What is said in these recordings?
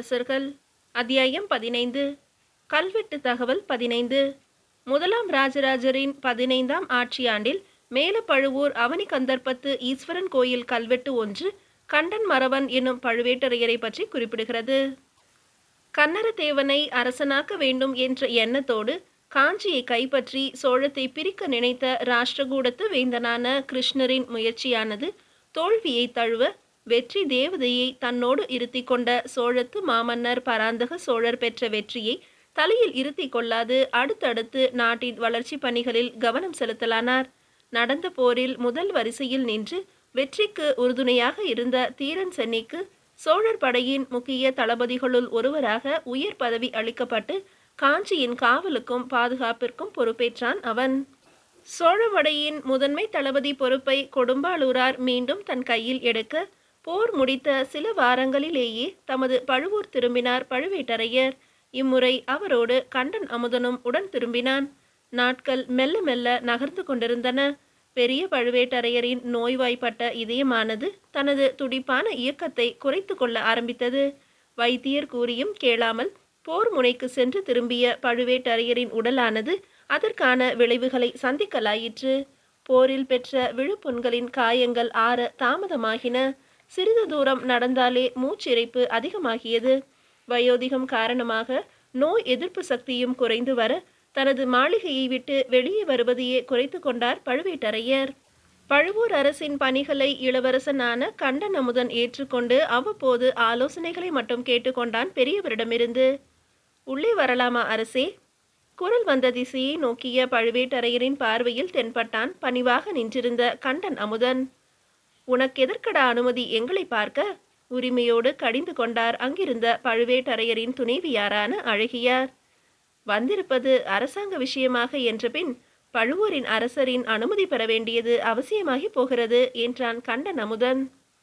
அரசர்கள் அத்தியாயம் பதினைந்து கல்வெட்டு தகவல் பதினைந்து முதலாம் ராஜராஜரின் பதினைந்தாம் ஆட்சியாண்டில் மேலப்பழுவூர் அவனி கந்தர்ப்பத்து ஈஸ்வரன் கோயில் கல்வெட்டு ஒன்று கண்டன் மறவன் என்னும் பழுவேட்டரையரை பற்றி குறிப்பிடுகிறது கன்னரதேவனை அரசனாக்க வேண்டும் என்ற எண்ணத்தோடு காஞ்சியை கைப்பற்றி சோழத்தை பிரிக்க நினைத்த ராஷ்டிரகூடத்து வேந்தனான கிருஷ்ணரின் முயற்சியானது தோல்வியை தழுவ வெற்றி தேவதையை தன்னோடு இருத்தி கொண்ட சோழத்து மாமன்னர் பராந்தக சோழர் பெற்ற வெற்றியை தலையில் இருத்தி கொள்ளாது அடுத்தடுத்து நாட்டின் வளர்ச்சி பணிகளில் கவனம் செலுத்தலானார் நடந்த போரில் முதல் வரிசையில் நின்று வெற்றிக்கு உறுதுணையாக இருந்த தீரன் சென்னிக்கு சோழர் படையின் முக்கிய தளபதிகளுள் ஒருவராக உயர் பதவி அளிக்கப்பட்டு காஞ்சியின் காவலுக்கும் பாதுகாப்பிற்கும் பொறுப்பேற்றான் அவன் சோழவடையின் முதன்மை தளபதி பொறுப்பை கொடும்பாளூரார் மீண்டும் தன் கையில் எடுக்க போர் முடித்த சில வாரங்களிலேயே தமது பழுவூர் திரும்பினார் பழுவேட்டரையர் இம்முறை அவரோடு கண்டன் அமுதனும் உடன் திரும்பினான் நாட்கள் மெல்ல மெல்ல நகர்ந்து கொண்டிருந்தன பெரிய பழுவேட்டரையரின் நோய்வாய்ப்பட்ட இதயமானது தனது துடிப்பான இயக்கத்தை குறைத்து கொள்ள ஆரம்பித்தது வைத்தியர் கூறியும் கேளாமல் போர் முனைக்கு சென்று திரும்பிய பழுவேட்டரையரின் உடலானது அதற்கான விளைவுகளை சந்திக்கலாயிற்று போரில் பெற்ற விழுப்புண்களின் காயங்கள் ஆற தாமதமாகின சிறிது தூரம் நடந்தாலே மூச்சிறைப்பு அதிகமாகியது வயோதிகம் காரணமாக நோய் எதிர்ப்பு சக்தியும் குறைந்து வர தனது மாளிகையை விட்டு வெளியே வருவதையே குறைத்து கொண்டார் பழுவேட்டரையர் பழுவூர் அரசின் பணிகளை இளவரசனான கண்டன் அமுதன் ஏற்றுக்கொண்டு அவ்வப்போது ஆலோசனைகளை மட்டும் கேட்டுக்கொண்டான் பெரியவரிடமிருந்து உள்ளே வரலாமா அரசே குரல் வந்த திசையை நோக்கிய பழுவேட்டரையரின் பார்வையில் தென்பட்டான் பணிவாக நின்றிருந்த கண்டன் அமுதன் உனக்கு எதற்கடா அனுமதி எங்களை பார்க்க உரிமையோடு கடிந்து கொண்டார் அங்கிருந்த பழுவேட்டரையரின் துணைவியாரான அழகியார் வந்திருப்பது அரசாங்க விஷயமாக என்றபின் பழுவூரின் அரசரின் அனுமதி பெற வேண்டியது அவசியமாகி போகிறது என்றான் கண்டன் அமுதன்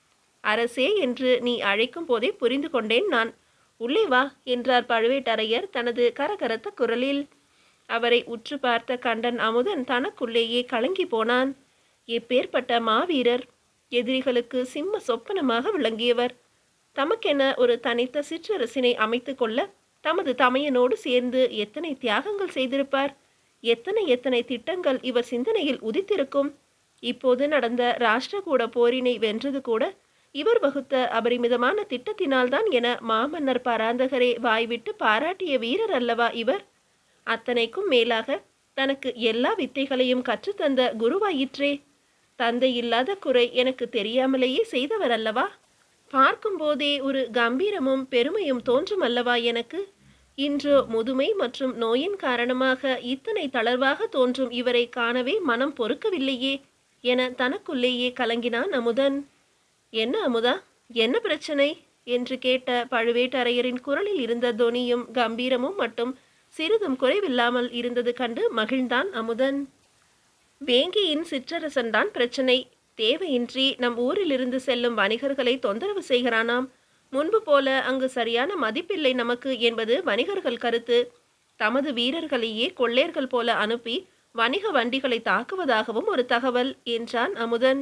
அரசே என்று நீ அழைக்கும் போதே புரிந்து கொண்டேன் நான் உள்ளே வா என்றார் பழுவேட்டரையர் தனது கரகரத்த குரலில் அவரை உற்று பார்த்த கண்டன் அமுதன் தனக்குள்ளேயே கலங்கி போனான் எப்பேற்பட்ட மாவீரர் எதிரிகளுக்கு சிம்ம சொப்பனமாக விளங்கியவர் தமக்கென ஒரு தனித்த சிற்றரசினை அமைத்து கொள்ள தமது தமையனோடு சேர்ந்து எத்தனை தியாகங்கள் செய்திருப்பார் எத்தனை எத்தனை திட்டங்கள் இவர் சிந்தனையில் உதித்திருக்கும் இப்போது நடந்த ராஷ்டிரகூட போரினை வென்றது கூட இவர் வகுத்த அபரிமிதமான திட்டத்தினால்தான் என மாமன்னர் பராந்தகரே வாய்விட்டு பாராட்டிய வீரர் அல்லவா இவர் அத்தனைக்கும் மேலாக தனக்கு எல்லா வித்தைகளையும் கற்றுத்தந்த குருவாயிற்றே தந்தை இல்லாத குறை எனக்கு தெரியாமலேயே செய்தவர் அல்லவா பார்க்கும்போதே ஒரு கம்பீரமும் பெருமையும் தோன்றும் அல்லவா எனக்கு இன்று முதுமை மற்றும் நோயின் காரணமாக இத்தனை தளர்வாக தோன்றும் இவரை காணவே மனம் பொறுக்கவில்லையே என தனக்குள்ளேயே கலங்கினான் அமுதன் என்ன அமுதா என்ன பிரச்சனை என்று கேட்ட பழுவேட்டரையரின் குரலில் இருந்த தொனியும் கம்பீரமும் மட்டும் சிறிதும் குறைவில்லாமல் இருந்தது கண்டு மகிழ்ந்தான் அமுதன் வேங்கியின் சிற்றரசன்தான் பிரச்சனை தேவையின்றி நம் ஊரிலிருந்து செல்லும் வணிகர்களை தொந்தரவு செய்கிறானாம் முன்பு போல அங்கு சரியான மதிப்பில்லை நமக்கு என்பது வணிகர்கள் கருத்து தமது வீரர்களையே கொள்ளையர்கள் போல அனுப்பி வணிக வண்டிகளை தாக்குவதாகவும் ஒரு தகவல் என்றான் அமுதன்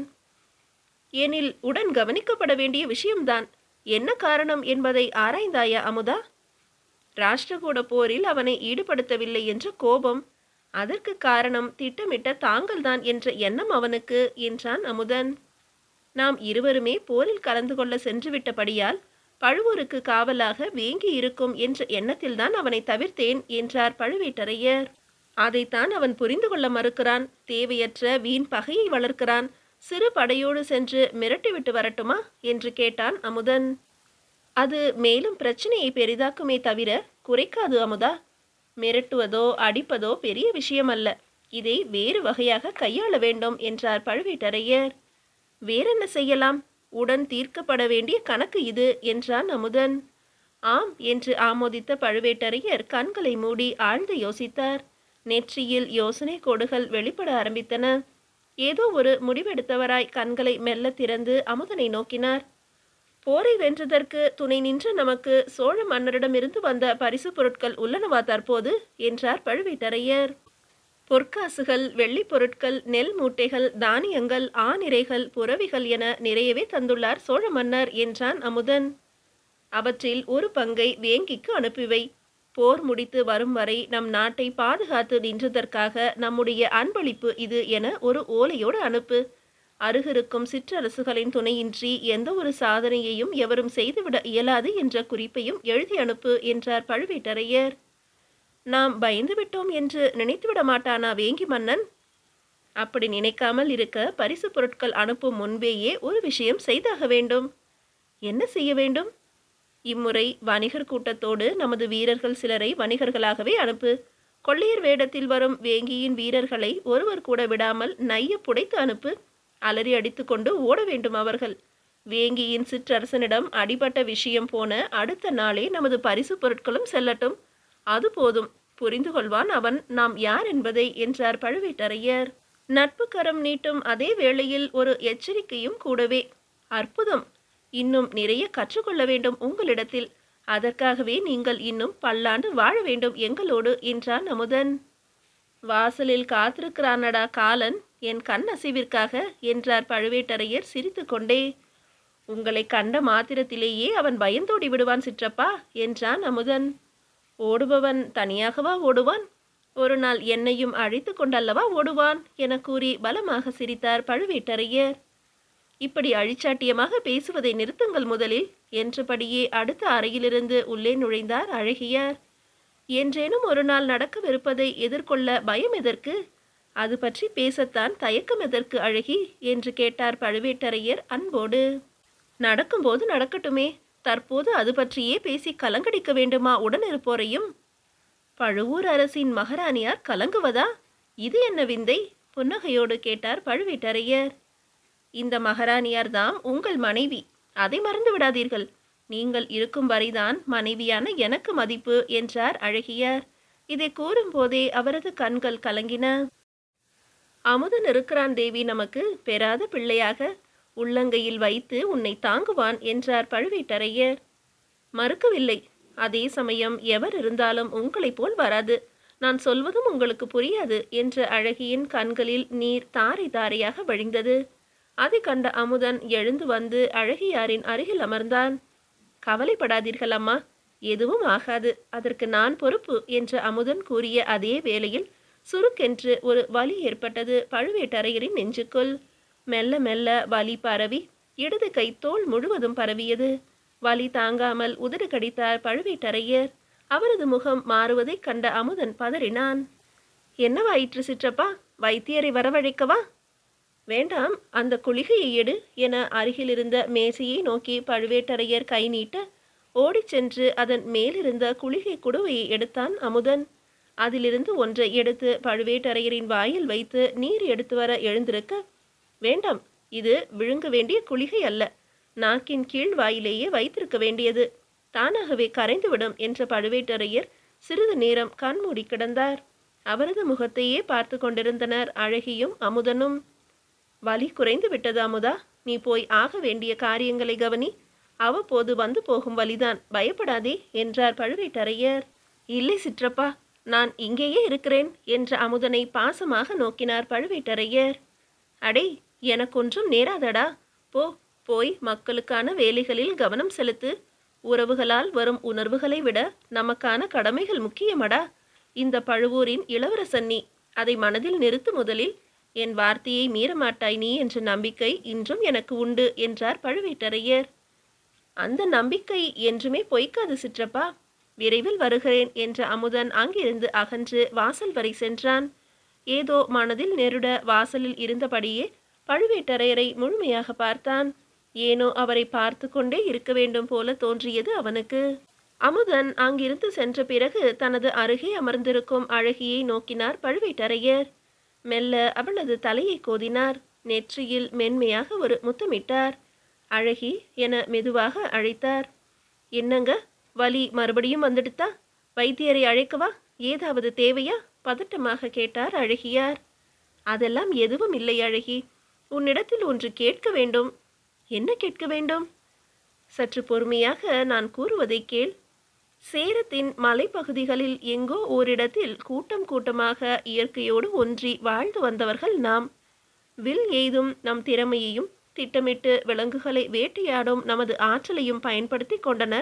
எனில் உடன் கவனிக்கப்பட வேண்டிய விஷயம்தான் என்ன காரணம் என்பதை ஆராய்ந்தாயா அமுதா ராஷ்டிரகூட போரில் அவனை ஈடுபடுத்தவில்லை என்ற கோபம் அதற்கு காரணம் திட்டமிட்ட தாங்கள்தான் என்ற எண்ணம் அவனுக்கு என்றான் அமுதன் நாம் இருவருமே போரில் கலந்து கொள்ள சென்றுவிட்டபடியால் பழுவூருக்கு காவலாக வேங்கி இருக்கும் என்ற எண்ணத்தில்தான் அவனை தவிர்த்தேன் என்றார் பழுவேட்டரையர் அதைத்தான் அவன் புரிந்து கொள்ள மறுக்கிறான் தேவையற்ற வீண் பகையை வளர்க்கிறான் சிறு படையோடு சென்று மிரட்டிவிட்டு வரட்டுமா என்று கேட்டான் அமுதன் அது மேலும் பிரச்சனையை பெரிதாக்குமே தவிர குறைக்காது அமுதா மிரட்டுவதோ அடிப்பதோ பெரிய விஷயம் அல்ல இதை வேறு வகையாக கையாள வேண்டும் என்றார் பழுவேட்டரையர் வேறென்ன செய்யலாம் உடன் தீர்க்கப்பட வேண்டிய கணக்கு இது என்றான் அமுதன் ஆம் என்று ஆமோதித்த பழுவேட்டரையர் கண்களை மூடி ஆழ்ந்து யோசித்தார் நெற்றியில் யோசனை கோடுகள் வெளிப்பட ஆரம்பித்தன ஏதோ ஒரு முடிவெடுத்தவராய் கண்களை மெல்ல திறந்து அமுதனை நோக்கினார் போரை வென்றதற்கு துணை நின்ற நமக்கு சோழ மன்னரிடமிருந்து வந்த பரிசு பொருட்கள் உள்ளனவா தற்போது என்றார் பழுவேட்டரையர் பொற்காசுகள் வெள்ளிப் பொருட்கள் நெல் மூட்டைகள் தானியங்கள் ஆனிரைகள் புறவிகள் என நிறையவே தந்துள்ளார் சோழ மன்னர் என்றான் அமுதன் அவற்றில் ஒரு பங்கை வேங்கிக்கு அனுப்பிவை போர் முடித்து வரும் வரை நம் நாட்டை பாதுகாத்து நின்றதற்காக நம்முடைய அன்பளிப்பு இது என ஒரு ஓலையோடு அனுப்பு அருகிருக்கும் சிற்றரசுகளின் துணையின்றி எந்த ஒரு சாதனையையும் எவரும் செய்துவிட இயலாது என்ற குறிப்பையும் எழுதி அனுப்பு என்றார் பழுவேட்டரையர் நாம் பயந்து விட்டோம் என்று நினைத்துவிட மாட்டானா வேங்கி மன்னன் அப்படி நினைக்காமல் இருக்க பரிசு பொருட்கள் அனுப்பும் முன்பேயே ஒரு விஷயம் செய்தாக வேண்டும் என்ன செய்ய வேண்டும் இம்முறை வணிகர் கூட்டத்தோடு நமது வீரர்கள் சிலரை வணிகர்களாகவே அனுப்பு கொள்ளையர் வேடத்தில் வரும் வேங்கியின் வீரர்களை ஒருவர் கூட விடாமல் நைய புடைத்து அனுப்பு அலறி அடித்துக்கொண்டு ஓட வேண்டும் அவர்கள் வேங்கியின் சிற்றரசனிடம் அடிபட்ட விஷயம் போன அடுத்த நாளே நமது பரிசு பொருட்களும் செல்லட்டும் அது போதும் புரிந்து கொள்வான் அவன் நாம் யார் என்பதை என்றார் பழுவேட்டரையர் நட்பு கரம் நீட்டும் அதே வேளையில் ஒரு எச்சரிக்கையும் கூடவே அற்புதம் இன்னும் நிறைய கற்றுக்கொள்ள வேண்டும் உங்களிடத்தில் அதற்காகவே நீங்கள் இன்னும் பல்லாண்டு வாழ வேண்டும் எங்களோடு என்றான் அமுதன் வாசலில் காத்திருக்கிறானடா காலன் என் கண் அசைவிற்காக என்றார் பழுவேட்டரையர் சிரித்துக்கொண்டே உங்களை கண்ட மாத்திரத்திலேயே அவன் பயந்தோடி விடுவான் சிற்றப்பா என்றான் அமுதன் ஓடுபவன் தனியாகவா ஓடுவான் ஒரு நாள் என்னையும் அழைத்து கொண்டல்லவா ஓடுவான் என கூறி பலமாக சிரித்தார் பழுவேட்டரையர் இப்படி அழிச்சாட்டியமாக பேசுவதை நிறுத்துங்கள் முதலில் என்றபடியே அடுத்த அறையிலிருந்து உள்ளே நுழைந்தார் அழகியார் என்றேனும் ஒரு நாள் நடக்கவிருப்பதை எதிர்கொள்ள பயம் எதற்கு அது பற்றி பேசத்தான் தயக்கம் எதற்கு அழகி என்று கேட்டார் பழுவேட்டரையர் அன்போடு நடக்கும்போது நடக்கட்டுமே தற்போது அது பற்றியே பேசி கலங்கடிக்க வேண்டுமா உடன் இருப்போரையும் பழுவூர் அரசின் மகாராணியார் கலங்குவதா இது என்ன விந்தை புன்னகையோடு கேட்டார் பழுவேட்டரையர் இந்த மகாராணியார் தாம் உங்கள் மனைவி அதை மறந்து விடாதீர்கள் நீங்கள் இருக்கும் வரைதான் மனைவியான எனக்கு மதிப்பு என்றார் அழகியார் இதை கூறும்போதே அவரது கண்கள் கலங்கின அமுதன் இருக்கிறான் தேவி நமக்கு பெறாத பிள்ளையாக உள்ளங்கையில் வைத்து உன்னை தாங்குவான் என்றார் பழுவேட்டரையர் மறுக்கவில்லை அதே சமயம் எவர் இருந்தாலும் உங்களைப் போல் வராது நான் சொல்வதும் உங்களுக்கு புரியாது என்ற அழகியின் கண்களில் நீர் தாரை தாரையாக வழிந்தது அதை கண்ட அமுதன் எழுந்து வந்து அழகியாரின் அருகில் அமர்ந்தான் கவலைப்படாதீர்கள் அம்மா எதுவும் ஆகாது அதற்கு நான் பொறுப்பு என்று அமுதன் கூறிய அதே வேளையில் சுருக்கென்று ஒரு வலி ஏற்பட்டது பழுவேட்டரையரின் நெஞ்சுக்குள் மெல்ல மெல்ல வலி பரவி இடது கை தோல் முழுவதும் பரவியது வலி தாங்காமல் உதடு கடித்தார் பழுவேட்டரையர் அவரது முகம் மாறுவதைக் கண்ட அமுதன் பதறினான் என்னவாயிற்று சிற்றப்பா வைத்தியரை வரவழைக்கவா வேண்டாம் அந்த குளிகையை எடு என அருகிலிருந்த மேசையை நோக்கி பழுவேட்டரையர் கை நீட்ட ஓடிச் சென்று அதன் மேலிருந்த குளிகை குடுவையை எடுத்தான் அமுதன் அதிலிருந்து ஒன்றை எடுத்து பழுவேட்டரையரின் வாயில் வைத்து நீர் எடுத்து வர எழுந்திருக்க வேண்டாம் இது விழுங்க வேண்டிய குளிகை அல்ல நாக்கின் கீழ் வாயிலேயே வைத்திருக்க வேண்டியது தானாகவே கரைந்துவிடும் என்ற பழுவேட்டரையர் சிறிது நேரம் கண்மூடி கிடந்தார் அவரது முகத்தையே பார்த்து கொண்டிருந்தனர் அழகியும் அமுதனும் வலி குறைந்து விட்டது அமுதா நீ போய் ஆக வேண்டிய காரியங்களை கவனி அவ்வப்போது வந்து போகும் வலிதான் பயப்படாதே என்றார் பழுவேட்டரையர் இல்லை சிற்றப்பா நான் இங்கேயே இருக்கிறேன் என்ற அமுதனை பாசமாக நோக்கினார் பழுவேட்டரையர் அடே எனக்கொன்றும் நேராதடா போ போய் மக்களுக்கான வேலைகளில் கவனம் செலுத்து உறவுகளால் வரும் உணர்வுகளை விட நமக்கான கடமைகள் முக்கியமடா இந்த பழுவூரின் இளவரசன் நீ அதை மனதில் நிறுத்து முதலில் என் வார்த்தையை மீறமாட்டாய் நீ என்ற நம்பிக்கை இன்றும் எனக்கு உண்டு என்றார் பழுவேட்டரையர் அந்த நம்பிக்கை என்றுமே பொய்க்காது சிற்றப்பா விரைவில் வருகிறேன் என்ற அமுதன் அங்கிருந்து அகன்று வாசல் வரை சென்றான் ஏதோ மனதில் நெருட வாசலில் இருந்தபடியே பழுவேட்டரையரை முழுமையாக பார்த்தான் ஏனோ அவரை பார்த்து கொண்டே இருக்க வேண்டும் போல தோன்றியது அவனுக்கு அமுதன் அங்கிருந்து சென்ற பிறகு தனது அருகே அமர்ந்திருக்கும் அழகியை நோக்கினார் பழுவேட்டரையர் மெல்ல அவளது தலையை கோதினார் நெற்றியில் மென்மையாக ஒரு முத்தமிட்டார் அழகி என மெதுவாக அழைத்தார் என்னங்க வலி மறுபடியும் வந்துடுத்தா வைத்தியரை அழைக்கவா ஏதாவது தேவையா பதட்டமாக கேட்டார் அழகியார் அதெல்லாம் எதுவும் இல்லை அழகி உன்னிடத்தில் ஒன்று கேட்க வேண்டும் என்ன கேட்க வேண்டும் சற்று பொறுமையாக நான் கூறுவதை கேள் சேரத்தின் மலைப்பகுதிகளில் எங்கோ ஓரிடத்தில் கூட்டம் கூட்டமாக இயற்கையோடு ஒன்றி வாழ்ந்து வந்தவர்கள் நாம் வில் எய்தும் நம் திறமையையும் திட்டமிட்டு விலங்குகளை வேட்டையாடும் நமது ஆற்றலையும் பயன்படுத்தி கொண்டனர்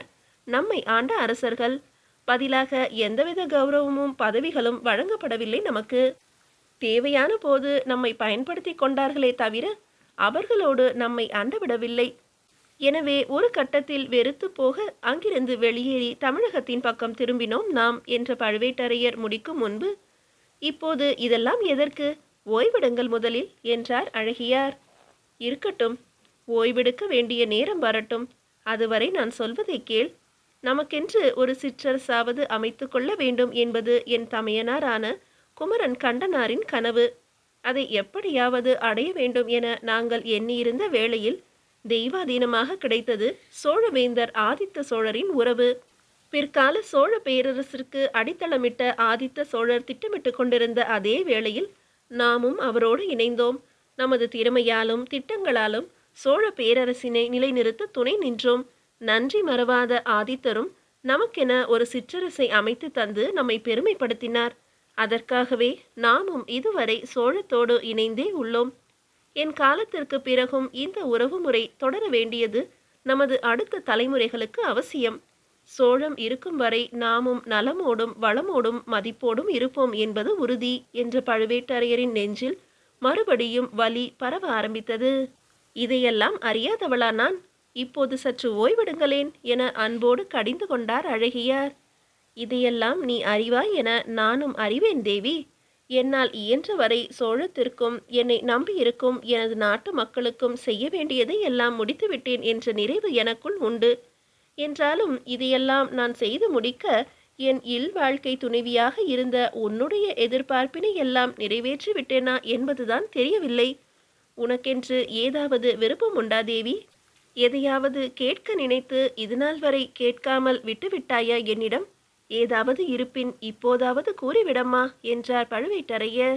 நம்மை ஆண்ட அரசர்கள் பதிலாக எந்தவித கௌரவமும் பதவிகளும் வழங்கப்படவில்லை நமக்கு தேவையான போது நம்மை பயன்படுத்தி கொண்டார்களே தவிர அவர்களோடு நம்மை அண்டவிடவில்லை எனவே ஒரு கட்டத்தில் வெறுத்து போக அங்கிருந்து வெளியேறி தமிழகத்தின் பக்கம் திரும்பினோம் நாம் என்ற பழுவேட்டரையர் முடிக்கும் முன்பு இப்போது இதெல்லாம் எதற்கு ஓய்வெடுங்கள் முதலில் என்றார் அழகியார் இருக்கட்டும் ஓய்வெடுக்க வேண்டிய நேரம் வரட்டும் அதுவரை நான் சொல்வதை கேள் நமக்கென்று ஒரு சிற்றரசாவது அமைத்து கொள்ள வேண்டும் என்பது என் தமையனாரான குமரன் கண்டனாரின் கனவு அதை எப்படியாவது அடைய வேண்டும் என நாங்கள் எண்ணியிருந்த வேளையில் தெய்வாதீனமாக கிடைத்தது சோழவேந்தர் ஆதித்த சோழரின் உறவு பிற்கால சோழ பேரரசிற்கு அடித்தளமிட்ட ஆதித்த சோழர் திட்டமிட்டு கொண்டிருந்த அதே வேளையில் நாமும் அவரோடு இணைந்தோம் நமது திறமையாலும் திட்டங்களாலும் சோழ பேரரசினை நிலைநிறுத்த துணை நின்றோம் நன்றி மறவாத ஆதித்தரும் நமக்கென ஒரு சிற்றரசை அமைத்து தந்து நம்மை பெருமைப்படுத்தினார் அதற்காகவே நாமும் இதுவரை சோழத்தோடு இணைந்தே உள்ளோம் என் காலத்திற்கு பிறகும் இந்த உறவுமுறை தொடர வேண்டியது நமது அடுத்த தலைமுறைகளுக்கு அவசியம் சோழம் இருக்கும் வரை நாமும் நலமோடும் வளமோடும் மதிப்போடும் இருப்போம் என்பது உறுதி என்ற பழுவேட்டரையரின் நெஞ்சில் மறுபடியும் வலி பரவ ஆரம்பித்தது இதையெல்லாம் அறியாதவளா நான் இப்போது சற்று ஓய்விடுங்களேன் என அன்போடு கடிந்து கொண்டார் அழகியார் இதையெல்லாம் நீ அறிவாய் என நானும் அறிவேன் தேவி என்னால் இயன்றவரை சோழத்திற்கும் என்னை நம்பியிருக்கும் எனது நாட்டு மக்களுக்கும் செய்ய வேண்டியதை எல்லாம் முடித்துவிட்டேன் என்ற நிறைவு எனக்குள் உண்டு என்றாலும் இதையெல்லாம் நான் செய்து முடிக்க என் இல் வாழ்க்கை துணைவியாக இருந்த உன்னுடைய எதிர்பார்ப்பினை எல்லாம் நிறைவேற்றி விட்டேனா என்பதுதான் தெரியவில்லை உனக்கென்று ஏதாவது விருப்பம் உண்டா தேவி எதையாவது கேட்க நினைத்து இதுநாள் வரை கேட்காமல் விட்டுவிட்டாயா என்னிடம் ஏதாவது இருப்பின் இப்போதாவது கூறிவிடம்மா என்றார் பழுவேட்டரையர்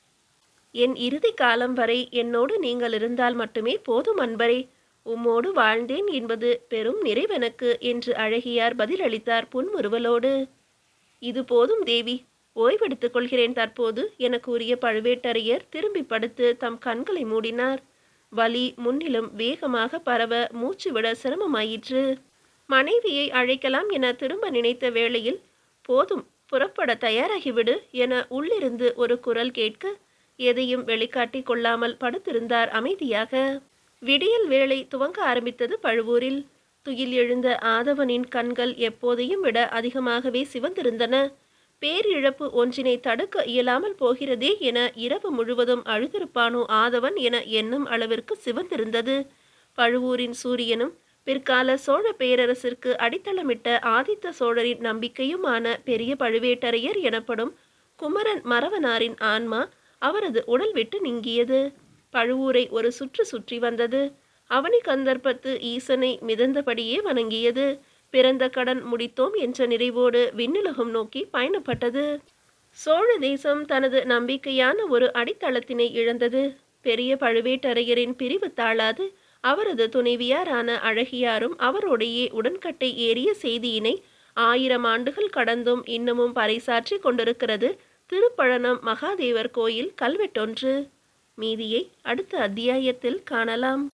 என் இறுதி காலம் வரை என்னோடு நீங்கள் இருந்தால் மட்டுமே போதும் அன்பரே உம்மோடு வாழ்ந்தேன் என்பது பெரும் நிறைவெனக்கு என்று அழகியார் பதிலளித்தார் புன்முறுவலோடு இது போதும் தேவி ஓய்வெடுத்துக் கொள்கிறேன் தற்போது என கூறிய பழுவேட்டரையர் திரும்பி படுத்து தம் கண்களை மூடினார் வலி முன்னிலும் வேகமாக பரவ மூச்சு விட சிரமமாயிற்று மனைவியை அழைக்கலாம் என திரும்ப நினைத்த வேளையில் போதும் புறப்பட தயாராகிவிடு என உள்ளிருந்து ஒரு குரல் கேட்க எதையும் வெளிக்காட்டி கொள்ளாமல் படுத்திருந்தார் அமைதியாக விடியல் வேளை துவங்க ஆரம்பித்தது பழுவூரில் துயில் எழுந்த ஆதவனின் கண்கள் எப்போதையும் விட அதிகமாகவே சிவந்திருந்தன பேரிழப்பு ஒன்றினை தடுக்க இயலாமல் போகிறதே என இரவு முழுவதும் அழுதிருப்பானோ ஆதவன் என எண்ணும் அளவிற்கு சிவந்திருந்தது பழுவூரின் சூரியனும் பிற்கால சோழ பேரரசிற்கு அடித்தளமிட்ட ஆதித்த சோழரின் நம்பிக்கையுமான பெரிய பழுவேட்டரையர் எனப்படும் குமரன் மறவனாரின் ஆன்மா அவரது உடல் விட்டு நீங்கியது பழுவூரை ஒரு சுற்று சுற்றி வந்தது அவனி கந்தர்ப்பத்து ஈசனை மிதந்தபடியே வணங்கியது பிறந்த கடன் முடித்தோம் என்ற நிறைவோடு விண்ணுலகம் நோக்கி பயணப்பட்டது சோழ தேசம் தனது நம்பிக்கையான ஒரு அடித்தளத்தினை இழந்தது பெரிய பழுவேட்டரையரின் பிரிவு தாழாது அவரது துணைவியாரான அழகியாரும் அவரோடையே உடன்கட்டை ஏறிய செய்தியினை ஆயிரம் ஆண்டுகள் கடந்தும் இன்னமும் பறைசாற்றி கொண்டிருக்கிறது திருப்பழனம் மகாதேவர் கோயில் கல்வெட்டொன்று மீதியை அடுத்த அத்தியாயத்தில் காணலாம்